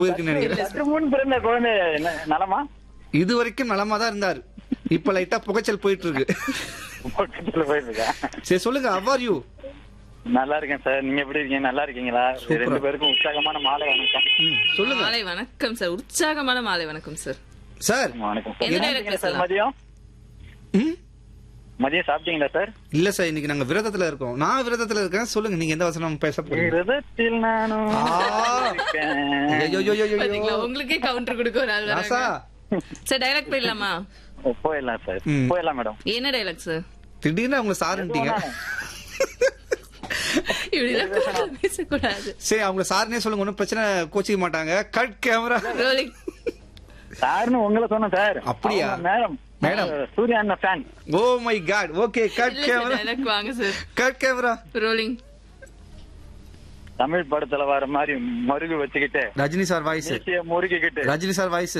போயிருக்குன்னு நினைக்கிறேன் சற்று முன் பிறந்த குழந்தை என்ன நலமா இது வரைக்கும் நலமா தான் இருந்தார் இப்ப லைட்டா புகைச்சல் போயிட்டு இருக்கு பக்கத்துல போயிருக்கா சரி சொல்லுங்க அவ்வார் யூ நல்லா இருக்கேன் சார் நீங்க எப்படி இருக்கீங்க நல்லா இருக்கீங்களா சூப்பரா. ரெண்டு பேருக்கும் உற்சாகமான மாலை வணக்கம் சொல்லுங்க மாலை வணக்கம் சார் உற்சாகமான மாலை வணக்கம் சார் சார் வணக்கம் எந்த என்ன dialect சாப்பிட்டீங்க சார் பேசலாம்? மதியம் ம்? மதியம் சாப்பிட்டீங்களா சார் இல்ல சார் இன்னைக்கு நாங்க விரதத்துல இருக்கோம் நான் விரதத்துல இருக்கேன் சொல்லுங்க நீங்க எந்த வசனம் பேச போறீங்க விரதத்தில் நானும் ஆ. இருக்கேன். ஐயோ, ஐயோ, ஐயோ, ஐயோ. பாத்தீங்களா உங்களுக்கே கவுண்டர் கொடுக்க ஒரு ஆள் ராசா வராங்க சார் டைலாக் போயிடலாமா ஓ, போயிடலாம் சார் ம். போயிடலாம் மேடம் என்ன டைலாக் சார் திடீர்னு அவங்க சாருன்ட்டீங்க இப்படி எல்லாம் பேசக்கூடாது சரி அவங்க சாருனே சொல்லுங்க ஒன்றும் பிரச்சனை கோச்சிக்க மாட்டாங்க கட் கேமரா ரோலிங் சார்னு உங்களை சொன்னேன் சார் அப்படியா? அவங்க மேடம் மேடம். சூர்யா அண்ணா fan oh my God okay cut இல்ல சார் கேமரா டைலாக் வாங்க sir cut camera rolling Tamil படத்துல வர மாதிரி மருகு வச்சுக்கிட்டு ரஜினி சார் வாய்ஸ் மீசைய முறுக்கிக்கிட்டு ரஜினி சார் வாய்ஸ்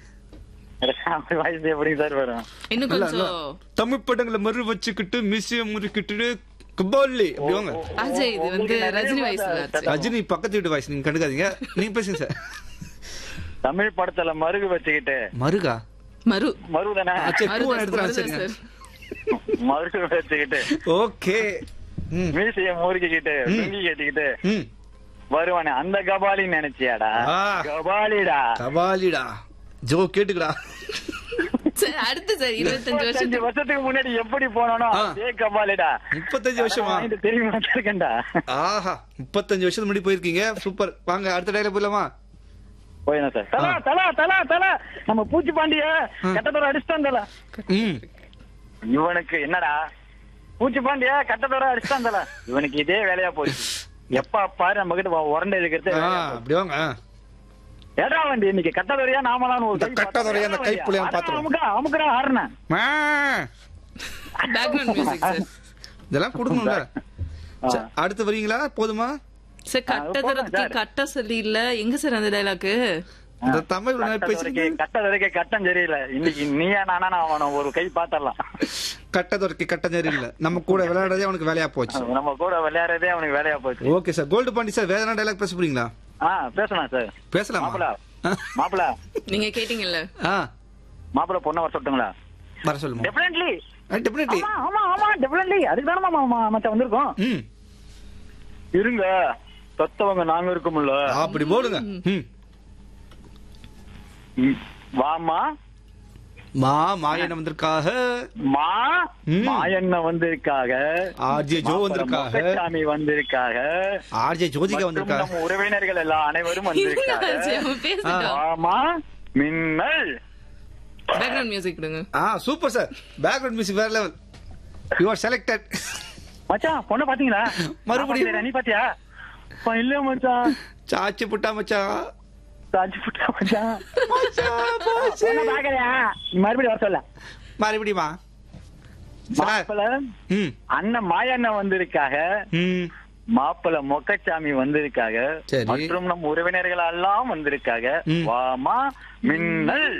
வயசு எப்படிங்க சார் வரும் இன்னும் கொஞ்சம் தமிழ் படங்களை மறு வச்சுக்கிட்டு மியூசியம் முறுக்கிட்டு கபாலி அப்படி வாங்க அஜய் இது வந்து ரஜினி வயசுல ஆச்சு ரஜினி பக்கத்து வீட்டு வாய்ஸ் நீங்க கண்டுக்காதீங்க நீங்க பேசுங்க சார் தமிழ் படத்துல மருகு வச்சுக்கிட்டு மருகா மறு மருகு தானே ஆ, சரி பூ மருதாஸ், எடுத்துலாம் மருதாஸ் சரிங்க சார் மருகு வச்சுக்கிட்டு ஓகே ம் மீசைய முறுக்கிக்கிட்டு ம். லுங்கி கட்டிக்கிட்டு ம் வருவானே அந்த கபாலின்னு நினைச்சியாடா ஆ. கபாலிடா கபாலிடா ஜோ கேட்டுக்கடா சார் அடுத்து சார் இருபத்தஞ்சு முப்பத்தஞ்சு வருஷத்துக்கு வருஷத்துக்கு முன்னாடி எப்படி போனானோ ஆ. அதே கபாலிடா முப்பத்தஞ்சு வருஷமா வாங்கிட்டு திரும்பி வச்சிருக்கேன்டா ஆஹா முப்பத்தஞ்சு வருஷத்துக்கு முன்னாடி போயிருக்கீங்க சூப்பர் வாங்க அடுத்த டைல போயிடலாமா போயிடும் சார் தலா தலா தலா தலா நம்ம பூச்சி பாண்டிய கட்டத்தோட அடிச்சுட்டான் தலா ம் இவனுக்கு என்னடா பூச்சி பாண்டிய கட்டத்தோட அடிச்சுட்டான் தலா இவனுக்கு இதே வேலையா போச்சு எப்ப பாரு நம்ம கிட்ட உரண்டை இருக்கிறது ஆ அப்படி வாங்க ஆ. ஏடா வண்டி இன்னைக்கு கட்டதொரையா நாமலாம் ஒரு இந்த கை கட்டதொரையா, அந்த கைப்புள்ளையா பாத்துருவோம். அமுக்கா அமுக்குறா ஆறுன மா. பேக்ரவுண்ட் மியூசிக் சார் இதெல்லாம் கொடுக்கணும்ல சரி, அடுத்து வரீங்களா போதுமா சார் கட்ட போதும் தரத்துக்கு சார். கட்ட சொல்லி இல்ல எங்க சார் அந்த டைலாக்கு இந்த தமிழ் பேசிட்டு கட்டதொரைக்கு கட்டம் சரியில்ல இன்னைக்கு நீயா நானா நான் அவனை ஒரு கை பாத்திரலாம் கட்டதொரைக்கு கட்டஞ்சரி இல்ல நம்ம கூட விளையாடுறதே அவனுக்கு வேலையா போச்சு நம்ம கூட விளையாடுறதே அவனுக்கு வேலையா போச்சு okay sir gold Pandi sir வேற என்ன டைலாக் பேச போறீங்களா ஆ பேசலாம் சார் பேசலாமா மாப்பிள மாப்பிள நீங்க கேட்டீங்கல்ல ஆ மாப்பிள பொண்ணை வர சொல்லட்டுங்களா வர சொல்லுமா டெஃபினெட்லி டெஃபினெட்லி ஆமா ஆமா ஆமா டெஃபினெட்லி அதுக்கு தானே மாமா மச்சான் வந்திருக்கோம் ம் இருங்க தொத்தவங்க நாங்க இருக்கோம்ல அப்படி போடுங்க ம் ம், வாமா மா மாயன் வந்திருக்காக மா ம். மாயண்ண வந்திருக்காக ஆர்ஜே ஜோ வந்திருக்காக சாமி வந்திருக்காக ஆர்ஜே ஜோதிகா மற்றும் வந்திருக்காங்க நம்ம உறவினர்கள் எல்லாம் அனைவரும் வந்திருக்காங்க பேசிட்டோம் வாமா மின்னல் பேக்ரவுண்ட் மியூசிக் கொடுங்க ஆ சூப்பர் சார் பேக்ரவுண்ட் மியூசிக் வேற லெவல் யூ ஆர் செலக்டட் மச்சான் பொண்ணை பாத்தீங்களா மறுபடியும். நான் பாத்தேன், நீ பாத்தியா அப்பா, இல்ல மச்சான் சாச்சி புட்டா மச்சான் சாஞ்சி புட்டா மச்சான் மச்சான், போச்சு. பொண்ணை பாக்கலையா நீ மறுபடியும் வர சொல்ல மறுபடியுமா சார் மாப்பிள ம் அண்ணன் மாயண்ணன் வந்திருக்காக ம் மாப்பிள மொக்கச்சாமி வந்திருக்காக சரி. மற்றும் நம் உறவினர்கள் எல்லாம் வந்திருக்காக ம். வாமா மின்னல்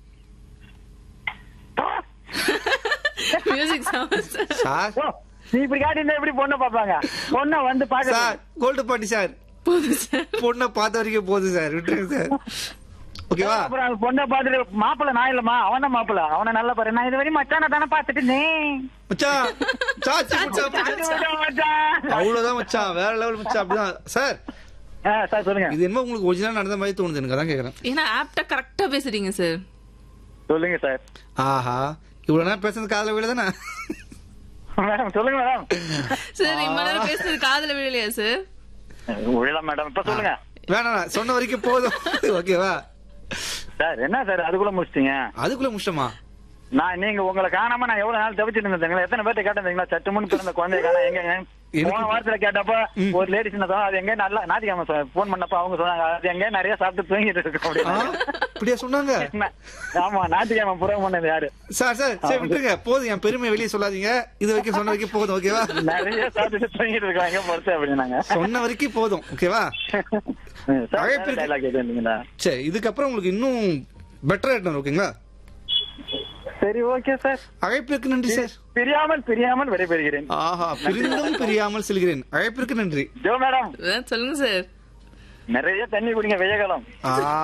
மியூசிக் சார் சார் ஓ, நீ இப்படி காட்டியிருந்தா எப்படி பொண்ணை பாப்பாங்க பொண்ணை வந்து பாக்க சார் கோல்டு பாண்டி சார் போதும் சார் பொண்ணை பார்த்த வரைக்கும் போதும் சார் விட்டுருங்க சார் ஓகேவா அப்புறம் அந்த பொண்ணை பார்த்துட்டு மாப்பிள நான் இல்லம்மா அவன மாப்பிள அவனை நல்ல பாரு நான் இது வரையும் மச்சான தானே பாத்துட்டு இருந்தேன். மச்சான் சாச்சி புட்டா அது விட மச்சான். அவ்வளவுதான் மச்சான் வேற லெவல் மச்சான் அப்படிதான் சார் ஆ, சார் சொல்லுங்க இது என்னமோ உங்களுக்கு ஒரிஜினல் நடந்த மாதிரி தோணுது எனக்கு அதான் கேக்குறேன் ஏன்னா ஆப்டா கரெக்டா பேசுறீங்க சார் சொல்லுங்க சார் ஆஹா இவ்வளவு நேரம் பேசுறது காதல விழுதானே மேடம் சொல்லுங்க மேடம் சார் இவ்வளவு நேரம் பேசுறது காதுல விழலையா சார் உழல மேடம் இப்ப சொல்லுங்க வேணாம் சொன்ன வரைக்கும் போதும் ஓகேவா சார் என்ன சார் அதுக்குள்ள முடிச்சிட்டீங்க அதுக்குள்ள முஷ்டமா நான் நீங்க உங்களை காணாம நான் எவ்வளவு நாள் தவிச்சிட்டு இருந்தேன் எத்தனை பேர்ட்ட கேட்டீங்களா சட்டு முன்னு பிறந்த குழந்தைய காண எங்க எனக்கு- போன வாரத்துல கேட்டப்ப ம். ஒரு லேடிஸ் சொன்னா அது எங்க நல்லா ஞாயிற்றுக்கிழமை போன் பண்ணப்ப அவங்க சொன்னாங்க அது எங்க நிறைய சாப்பிட்டு தூங்கிட்டு இருக்கு ஆ, அப்படின்னு இப்படியா சொன்னாங்க என்ன? ஆமா ஞாயிற்றுக்கிழமை புறம் பண்ணது யாரு சார் சார் சரி விட்டுருங்க போதும் என் பெருமை வெளியே சொல்லாதீங்க இது வரைக்கும் சொன்ன வரைக்கும் போதும் ஓகேவா நிறைய சாப்பிட்டு தூங்கிட்டு இருக்காங்க பொறுத்து அப்படின்னாங்க சொன்ன வரைக்கும் போதும் ஓகேவா அழைப்பு இருக்கு. டைலாக் எது இல்லைங்களா சரி இதுக்கப்புறம் உங்களுக்கு இன்னும் பெட்டரா எடுக்கணும் ஓகேங்களா சரி ஓகே சார் அழைப்பிற்கு நன்றி சார் பிரியாமல் பிரியாமல் விடைபெறுகிறேன் ஆஹா பிரிந்தும் பிரியாமல் செல்கிறேன் அழைப்பிற்கு நன்றி ஜோ மேடம் அதான் சொல்லுங்க சார் நிறைய தண்ணி குடிங்க வெய்ய காலம் ஆ